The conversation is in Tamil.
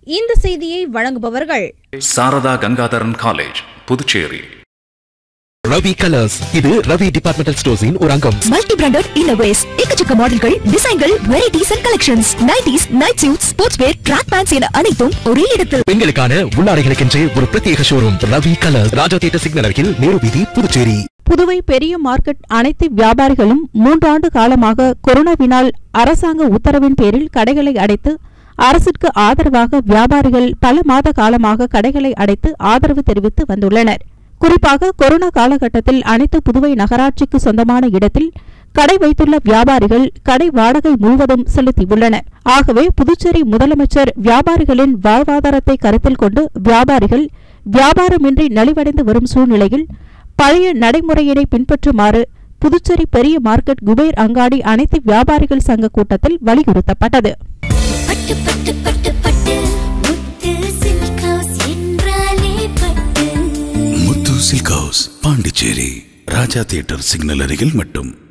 இந்த செய்தியை வழங்குபவர்கள் சாரதா கங்காதரன் காலேஜ் புதுச்சேரி ரவி கலர்ஸ் இது ரவி டிபார்ட்மெண்டல் ஸ்டோர்ஸின் ஒரு அங்கம் மல்டி பிராண்டட் இன்னோவேஸ் எக்கச்சக்க மாடல்கள் டிசைன்கள் varieties and collections nighties night suit sports wear track pants என அனைத்தும் ஒரே இடத்தில் பெண்களுக்கான உள்ளாடைகளுக்கென்றே ஒரு பிரத்யேக showroom Ravi colours Raja theatre signal அருகில் நேரு வீதி புதுச்சேரி புதுவை பெரிய மார்க்கெட் அனைத்து வியாபாரிகளும் மூன்றாண்டு காலமாக கொரோனாவினால் அரசாங்க உத்தரவின் பேரில் கடைகளை அடைத்து அரசிற்கு ஆதரவாக வியாபாரிகள் பல மாத காலமாக கடைகளை அடைத்து ஆதரவு தெரிவித்து வந்துள்ளனர் குறிப்பாக கொரோனா காலகட்டத்தில் அனைத்து புதுவை நகராட்சிக்கு சொந்தமான இடத்தில் கடை வைத்துள்ள வியாபாரிகள் கடை வாடகை முழுவதும் செலுத்தியுள்ளனர் ஆகவே புதுச்சேரி முதலமைச்சர் வியாபாரிகளின் வாழ்வாதாரத்தை கருத்தில் கொண்டு வியாபாரிகள் வியாபாரமின்றி நலிவடைந்து வரும் சூழ்நிலையில் பழைய நடைமுறையினை பின்பற்றுமாறு புதுச்சேரி பெரிய மார்க்கெட் குபேர் அங்காடி அனைத்து வியாபாரிகள் சங்க கூட்டத்தில் வலியுறுத்தப்பட்டது பட்டு பட்டு பட்டு பட்டு முத்து சில்க் ஹவுஸ் என்றாலே Pattu Muthu silk house Pondicherry Raja theatre signal அருகில் மட்டும்